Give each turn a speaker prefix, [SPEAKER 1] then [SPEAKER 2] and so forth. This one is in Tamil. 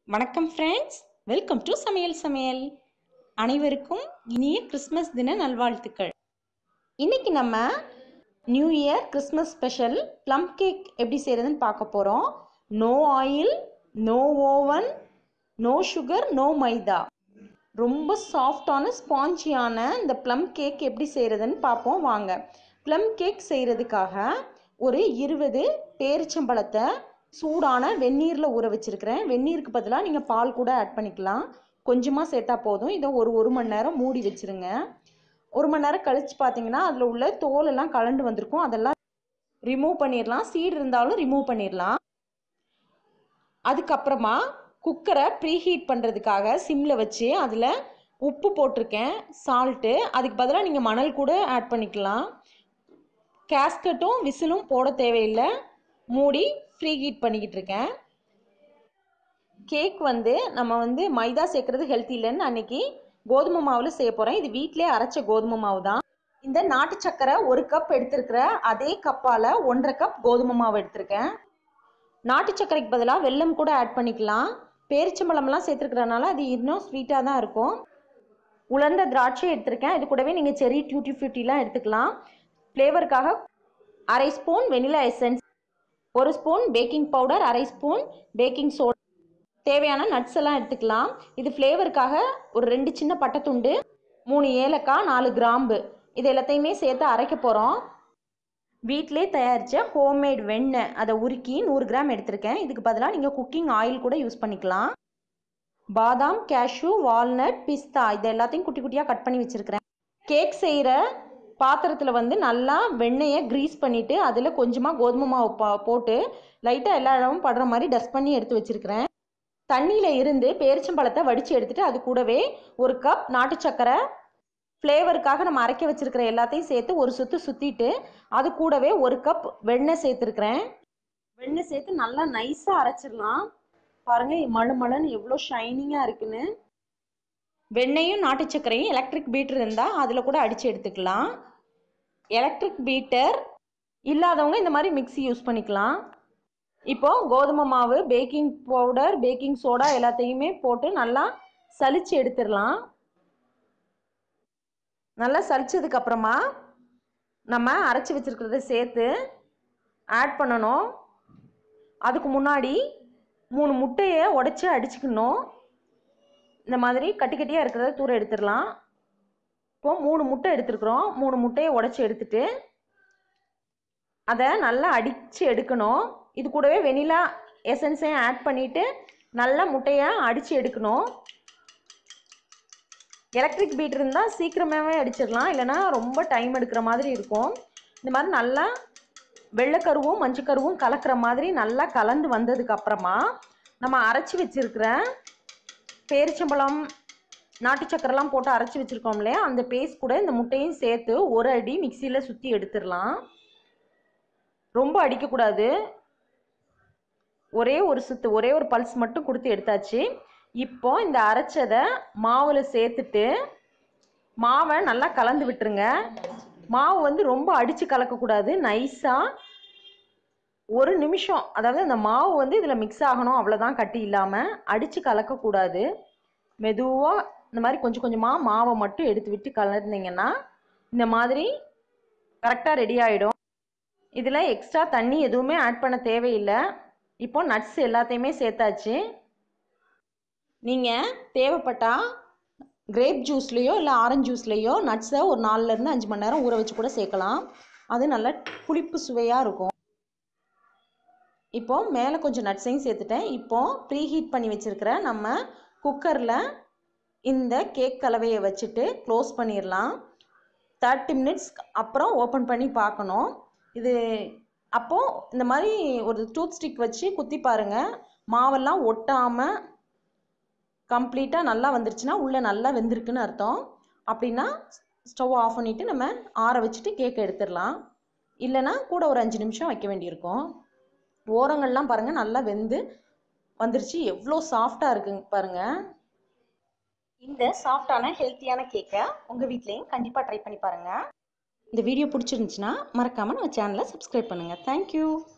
[SPEAKER 1] வணக்கம் ஃப்ரெண்ட்ஸ் வெல்கம் டு சமையல் சமையல் அனைவருக்கும் இனிய கிறிஸ்மஸ் தின நல்வாழ்த்துக்கள் இன்னைக்கு நம்ம new year Christmas special plum cake எப்படி செய்கிறதுன்னு பார்க்க போகிறோம் no oil no oven no sugar no maida ரொம்ப சாஃப்டான ஸ்பாஞ்சியான இந்த ப்ளம் கேக் எப்படி செய்கிறதுன்னு பார்ப்போம் வாங்க ப்ளம் கேக் செய்கிறதுக்காக ஒரு இருபது பேரிச்சம்பழத்தை சூடான வெந்நீரில் ஊற வச்சுருக்கிறேன் வெந்நீருக்கு பதிலாக நீங்கள் பால் கூட ஆட் பண்ணிக்கலாம் கொஞ்சமாக சேர்த்தா போதும் இதை ஒரு ஒரு மணி நேரம் மூடி வச்சுருங்க ஒரு மணி நேரம் கழித்து பார்த்தீங்கன்னா அதில் உள்ள தோல் எல்லாம் கலண்டு வந்திருக்கும் அதெல்லாம் ரிமூவ் பண்ணிடலாம் சீடு இருந்தாலும் ரிமூவ் பண்ணிடலாம் அதுக்கப்புறமா குக்கரை ப்ரீஹீட் பண்ணுறதுக்காக சிம்மில் வச்சு அதில் உப்பு போட்டிருக்கேன் சால்ட்டு அதுக்கு பதிலாக நீங்கள் மணல் கூட ஆட் பண்ணிக்கலாம் கேஸ்கட்டும் விசிலும் போட தேவையில்லை மூடி ஃப்ரீ ஹீட் பண்ணிக்கிட்டு இருக்கேன் கேக் வந்து நம்ம வந்து மைதா சேர்க்குறது ஹெல்த்தி இல்லைன்னு அன்னைக்கு கோதுமை மாவில் செய்ய போகிறேன் இது வீட்டிலே அரைச்ச கோதுமை மாவு தான் இந்த நாட்டு சக்கரை ஒரு கப் எடுத்திருக்கிற அதே கப்பால் ஒன்றரை கப் கோதுமை மாவு எடுத்திருக்கேன் நாட்டு சர்க்கரைக்கு பதிலாக வெல்லம் கூட ஆட் பண்ணிக்கலாம் பேரிச்சம்பழம்லாம் சேர்த்துருக்கறனால அது இன்னும் ஸ்வீட்டாக தான் இருக்கும் உலர்ந்த திராட்சை எடுத்திருக்கேன் இது கூடவே நீங்கள் செரி டியூட்டி ஃப்ரூட்டிலாம் எடுத்துக்கலாம் ஃப்ளேவருக்காக அரை ஸ்பூன் வெனிலா எசன்ஸ் ஒரு ஸ்பூன் பேக்கிங் பவுடர் அரை ஸ்பூன் பேக்கிங் சோடா தேவையான நட்ஸ் எல்லாம் எடுத்துக்கலாம் இது ஃப்ளேவருக்காக ஒரு ரெண்டு சின்ன பட்டைத்துண்டு மூணு ஏலக்காய் நாலு கிராம்பு இது எல்லாத்தையுமே சேர்த்து அரைக்க போகிறோம் வீட்டிலே தயாரித்த ஹோம்மேட் வெண்ணெய் அதை உருக்கி நூறு கிராம் எடுத்திருக்கேன் இதுக்கு பதிலாக நீங்கள் குக்கிங் ஆயில் கூட யூஸ் பண்ணிக்கலாம் பாதாம் கேஷ்யூ வால்நட் பிஸ்தா இது எல்லாத்தையும் குட்டி குட்டியாக கட் பண்ணி வச்சுருக்கிறேன் கேக் செய்கிற பாத்திரத்தில் வந்து நல்லா வெண்ணெயை க்ரீஸ் பண்ணிவிட்டு அதில் கொஞ்சமாக கோதுமை மாவு பா போட்டு லைட்டாக எல்லா இடமும் படுற மாதிரி டஸ்ட் பண்ணி எடுத்து வச்சுருக்கிறேன் தண்ணியில் இருந்து பேரிச்சம்பழத்தை வடித்து எடுத்துகிட்டு அது கூடவே ஒரு கப் நாட்டு சக்கரை ஃப்ளேவருக்காக நம்ம அரைக்க வச்சுருக்கிற எல்லாத்தையும் சேர்த்து ஒரு சுற்று சுற்றிட்டு அது கூடவே ஒரு கப் வெண்ணெய் சேர்த்துருக்குறேன் வெண்ணெய் சேர்த்து நல்லா நைஸாக அரைச்சிடலாம் பாருங்கள் மழு மழுன்னு எவ்வளோ ஷைனிங்காக இருக்குன்னு வெண்ணெயும் நாட்டு சர்க்கரையும் எலக்ட்ரிக் பீட்டர் இருந்தால் அதில் கூட அடித்து எடுத்துக்கலாம் எலக்ட்ரிக் பீட்டர் இல்லாதவங்க இந்த மாதிரி மிக்ஸி யூஸ் பண்ணிக்கலாம் இப்போது கோதுமை மாவு பேக்கிங் பவுடர் பேக்கிங் சோடா எல்லாத்தையுமே போட்டு நல்லா சலிச்சு எடுத்துடலாம் நல்லா சலிச்சதுக்கப்புறமா நம்ம அரைச்சி வச்சுருக்கிறத சேர்த்து ஆட் பண்ணணும் அதுக்கு முன்னாடி மூணு முட்டையை உடச்சி அடிச்சுக்கணும் இந்த மாதிரி கட்டி கட்டியாக இருக்கிறத தூர எடுத்துடலாம் இப்போ மூணு முட்டை எடுத்துருக்குறோம் மூணு முட்டையை உடச்சி எடுத்துட்டு அதை நல்லா அடித்து எடுக்கணும் இது கூடவே வெனிலா எசன்ஸையும் ஆட் பண்ணிவிட்டு நல்லா முட்டையை அடித்து எடுக்கணும் எலக்ட்ரிக் பீட் இருந்தால் சீக்கிரமாகவே அடிச்சிடலாம் இல்லைனா ரொம்ப டைம் எடுக்கிற மாதிரி இருக்கும் இந்த மாதிரி நல்லா வெள்ளைக்கருவும் மஞ்சக்கருவும் கலக்கிற மாதிரி நல்லா கலந்து வந்ததுக்கு அப்புறமா நம்ம அரைச்சி வச்சுருக்கிற பேரிச்சம்பழம் நாட்டு சக்கரெல்லாம் போட்டு அரைச்சி வச்சுருக்கோம் இல்லையா அந்த பேஸ்ட் கூட இந்த முட்டையும் சேர்த்து ஒரு அடி மிக்சியில் சுற்றி எடுத்துடலாம் ரொம்ப அடிக்கக்கூடாது ஒரே ஒரு சுத்து ஒரே ஒரு பல்ஸ் மட்டும் கொடுத்து எடுத்தாச்சு இப்போ இந்த அரைச்சதை மாவில் சேர்த்துட்டு மாவை நல்லா கலந்து விட்டுருங்க மாவு வந்து ரொம்ப அடித்து கலக்கக்கூடாது நைஸாக ஒரு நிமிஷம் அதாவது அந்த மாவு வந்து இதில் மிக்ஸ் ஆகணும் அவ்வளோதான் கட்டி இல்லாமல் அடித்து கலக்கக்கூடாது மெதுவாக இந்த மாதிரி கொஞ்சம் கொஞ்சமாக மாவை மட்டும் எடுத்து விட்டு கலர்ந்தீங்கன்னா இந்த மாதிரி கரெக்டாக ரெடி ஆகிடும் இதில் எக்ஸ்ட்ரா தண்ணி எதுவுமே ஆட் பண்ண தேவையில்லை இப்போ நட்ஸ் எல்லாத்தையுமே சேர்த்தாச்சு நீங்கள் தேவைப்பட்டால் கிரேப் ஜூஸ்லேயோ இல்லை ஆரஞ்சு ஜூஸ்லேயோ நட்ஸை ஒரு நாலுலேருந்து அஞ்சு மணி நேரம் ஊற வச்சு கூட சேர்க்கலாம் அது நல்ல புளிப்பு சுவையாக இருக்கும் இப்போ மேலே கொஞ்சம் நட்ஸையும் சேர்த்துட்டேன் இப்போ ப்ரீ ஹீட் பண்ணி வச்சுருக்கிற நம்ம குக்கரில் இந்த கேக் கலவையை வச்சுட்டு க்ளோஸ் பண்ணிடலாம் தேர்ட்டி மினிட்ஸ் அப்புறம் ஓப்பன் பண்ணி பார்க்கணும் இது அப்போது இந்த மாதிரி ஒரு டூத் ஸ்டிக் வச்சு குத்தி பாருங்கள் மாவெல்லாம் ஒட்டாமல் கம்ப்ளீட்டாக நல்லா வந்துருச்சுன்னா உள்ளே நல்லா வெந்திருக்குன்னு அர்த்தம் அப்படின்னா ஸ்டவ் ஆஃப் பண்ணிவிட்டு நம்ம ஆற வச்சுட்டு கேக் எடுத்துடலாம் இல்லைன்னா கூட ஒரு அஞ்சு நிமிஷம் வைக்க வேண்டியிருக்கும் ஓரங்கள்லாம் பாருங்கள் நல்லா வெந்து வந்துருச்சு எவ்வளோ சாஃப்டாக இருக்குங்க பாருங்கள் இந்த சாஃப்டான ஹெல்த்தியான கேக்கை உங்கள் வீட்லேயும் கண்டிப்பாக ட்ரை பண்ணி பாருங்கள் இந்த வீடியோ பிடிச்சிருந்துச்சுன்னா மறக்காமல் நம்ம சேனலை சப்ஸ்கிரைப் பண்ணுங்கள் தேங்க்யூ